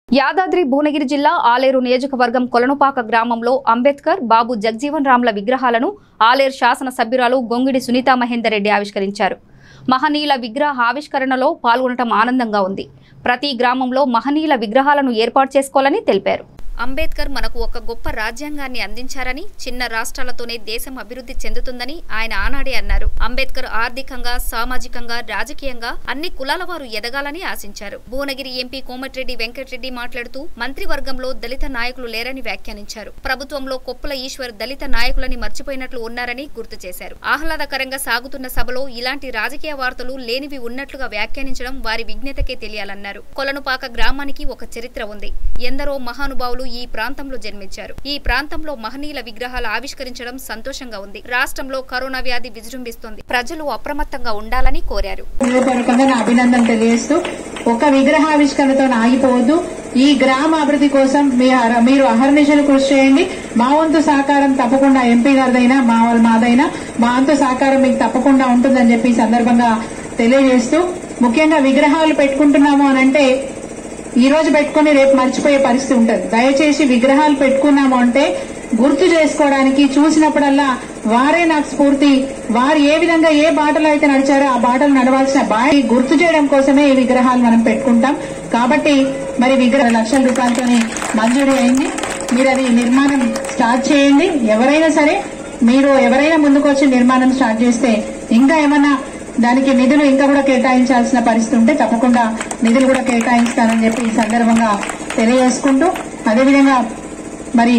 యాదాద్రి భువనగిరి జిల్లా ఆలేరు నియోజకవర్గం కొలనుపాక గ్రామంలో అంబేద్కర్ బాబు జగ్జీవన్ రామ్ల విగ్రహాలను ఆలేరు శాసన సభ్యురాలు గొంగిడి సునీతా మహేందర్ రెడ్డి ఆవిష్కరించారు మహనీయుల విగ్రహ ఆవిష్కరణలో పాల్గొనటం ఆనందంగా ఉంది ప్రతి గ్రామంలో మహనీయుల విగ్రహాలను ఏర్పాటు చేసుకోవాలని తెలిపారు అంబేద్కర్ మనకు ఒక గొప్ప రాజ్యాంగాన్ని అందించారని చిన్న రాష్ట్రాలతోనే దేశం అభివృద్ధి చెందుతుందని ఆయన ఆనాడే అన్నారు అంబేద్కర్ ఆర్థికంగా సామాజికంగా రాజకీయంగా అన్ని కులాల వారు ఎదగాలని ఆశించారు భువనగిరి ఎంపీ కోమటిరెడ్డి వెంకటరెడ్డి మాట్లాడుతూ మంత్రివర్గంలో దళిత నాయకులు లేరని వ్యాఖ్యానించారు ప్రభుత్వంలో కొప్పుల ఈశ్వర్ దళిత నాయకులని మర్చిపోయినట్లు ఉన్నారని గుర్తు చేశారు ఆహ్లాదకరంగా సాగుతున్న సభలో ఇలాంటి రాజకీయ వార్తలు లేనివి ఉన్నట్లుగా వ్యాఖ్యానించడం వారి విజ్ఞతకే తెలియాలన్నారు కొలనుపాక గ్రామానికి ఒక చరిత్ర ఉంది ఎందరో మహానుభావులు ఈ ప్రాంతంలో జన్మించారు ఈ ప్రాంతంలో మహనీయుల విగ్రహాలు ఆవిష్కరించడం సంతోషంగా ఉంది రాష్ట్రంలో కరోనా వ్యాధి విజృంభిస్తోంది ప్రజలు అప్రమత్తంగా ఉండాలని కోరారు హృదయపూర్వకంగా నా అభినందన తెలియజేస్తూ ఒక విగ్రహావిష్కరణతో ఆగిపోవద్దు ఈ గ్రామ అభివృద్ధి కోసం మీ అర- మీరు అహర్నిశలు కృషి చేయండి మా వంతు సహకారం తప్పకుండా ఎంపీ గారిదైనా మా వాళ్ళ మాదైనా మా వంతు సహకారం మీకు తప్పకుండా ఉంటుందని చెప్పి ఈ సందర్భంగా తెలియజేస్తూ ముఖ్యంగా విగ్రహాలు పెట్టుకుంటున్నాము అని అంటే ఈ రోజు పెట్టుకుని రేపు మర్చిపోయే పరిస్థితి ఉంటుంది దయచేసి విగ్రహాలు పెట్టుకున్నాము అంటే గుర్తు చేసుకోవడానికి చూసినప్పుడల్లా వారే నాకు స్ఫూర్తి వారు ఏ విధంగా ఏ బాటలో అయితే నడిచారో ఆ బాటలు నడవాల్సిన బాయ్ గుర్తు చేయడం కోసమే ఈ విగ్రహాలు మనం పెట్టుకుంటాం కాబట్టి మరి విగ్రహ లక్షల రూపాయలతోనే మంజూరు అయింది మీరు అది నిర్మాణం స్టార్ట్ చేయండి ఎవరైనా సరే మీరు ఎవరైనా ముందుకు వచ్చి నిర్మాణం స్టార్ట్ చేస్తే ఇంకా ఏమన్నా దానికి నిధులు ఇంకా కూడా కేటాయించాల్సిన పరిస్థితి ఉంటే తప్పకుండా నిధులు కూడా కేటాయిస్తానని చెప్పి ఈ సందర్భంగా తెలియజేసుకుంటూ అదేవిధంగా మరి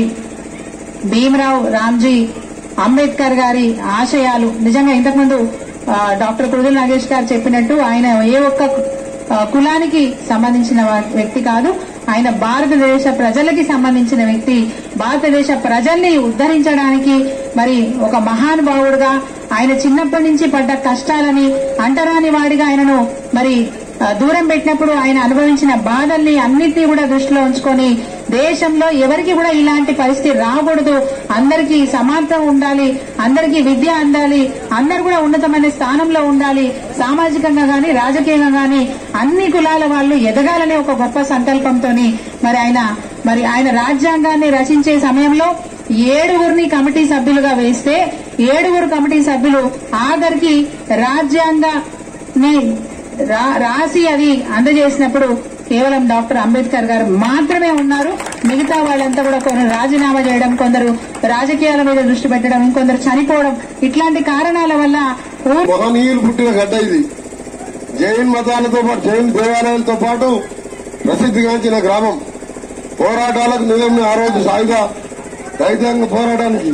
భీమరావు రామ్జీ అంబేద్కర్ గారి ఆశయాలు నిజంగా ఇంతకుముందు ఆ, డాక్టర్ కురుదుల నాగేష్ గారు చెప్పినట్టు ఆయన ఏ ఒక్క ఆ, కులానికి సంబంధించిన వా- వ్యక్తి కాదు ఆయన భారతదేశ ప్రజలకి సంబంధించిన వ్యక్తి భారతదేశ ప్రజల్ని ఉద్ధరించడానికి మరి ఒక మహానుభావుడుగా ఆయన చిన్నప్పటి నుంచి పడ్డ కష్టాలని అంటరాని వాడిగా ఆయనను మరి ఆ, దూరం పెట్టినప్పుడు ఆయన అనుభవించిన బాధల్ని అన్నిటినీ కూడా దృష్టిలో ఉంచుకొని దేశంలో ఎవరికి కూడా ఇలాంటి పరిస్థితి రాకూడదు అందరికీ సమానత్వం ఉండాలి అందరికీ విద్య అందాలి అందరు కూడా ఉన్నతమైన స్థానంలో ఉండాలి సామాజికంగా గాని రాజకీయంగా గాని అన్ని కులాల వాళ్ళు ఎదగాలనే ఒక గొప్ప సంకల్పంతో మరి ఆయన మరి ఆయన రాజ్యాంగాన్ని రచించే సమయంలో ఏడుగురిని కమిటీ సభ్యులుగా వేస్తే ఏడుగురు కమిటీ సభ్యులు ఆఖరికి రాజ్యాంగాన్ని రా- రాసి అది అందజేసినప్పుడు కేవలం డాక్టర్ అంబేద్కర్ గారు మాత్రమే ఉన్నారు మిగతా వాళ్ళంతా కూడా కొందరు రాజీనామా చేయడం కొందరు రాజకీయాల మీద దృష్టి పెట్టడం ఇంకొందరు చనిపోవడం ఇట్లాంటి కారణాల వల్ల ఊ- మహనీయులు పుట్టిన గడ్డ ఇది జైన్ మతాలతో పాటు జైన్ దేవాలయాలతో పాటు ప్రసిద్ధిగాంచిన గ్రామం పోరాటాలకు నిజం ఆ రోజు సాయుధ రైతాంగ పోరాటానికి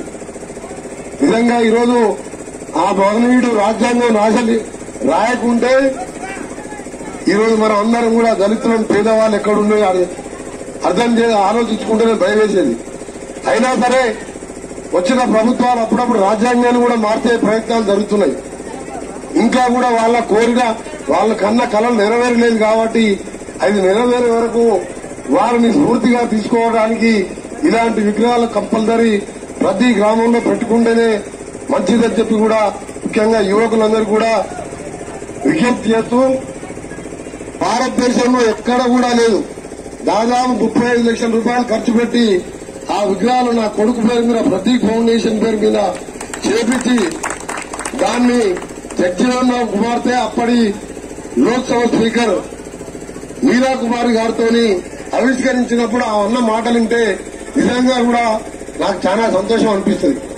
నిజంగా ఈరోజు ఆ మహనీయుడు రాజ్యాంగం రాసలి రాయకుంటే ఈరోజు మనం అందరం కూడా దళితులను పేదవాళ్ళు ఎక్కడున్నాయో అది అర్థం చే ఆలోచించుకుంటేనే భయం వేసేది అయినా సరే వచ్చిన ప్రభుత్వాలు అప్పుడప్పుడు రాజ్యాంగాన్ని కూడా మార్చే ప్రయత్నాలు జరుగుతున్నాయి ఇంకా కూడా వాళ్ళ కోరిక వాళ్ళ కన్న కళలు నెరవేరలేదు కాబట్టి అది నెరవేరే వరకు వారిని స్ఫూర్తిగా తీసుకోవడానికి ఇలాంటి విగ్రహాలు కంపల్సరీ ప్రతి గ్రామంలో పెట్టుకుంటేనే మంచిదని చెప్పి కూడా ముఖ్యంగా యువకులందరూ కూడా విజ్ఞప్తి చేస్తూ భారతదేశంలో ఎక్కడ కూడా లేదు దాదాపు ముప్పై ఐదు లక్షల రూపాయలు ఖర్చు పెట్టి ఆ విగ్రహాలు నా కొడుకు పేరు మీద ప్రతీక్ ఫౌండేషన్ పేరు మీద చేపించి దాన్ని జగ్జీవన్రావు కుమార్తె అప్పటి లోక్సభ స్పీకర్ మీరా కుమారి గారితో ఆవిష్కరించినప్పుడు ఆ అన్న మాటలుంటే నిజంగా కూడా నాకు చాలా సంతోషం అనిపిస్తుంది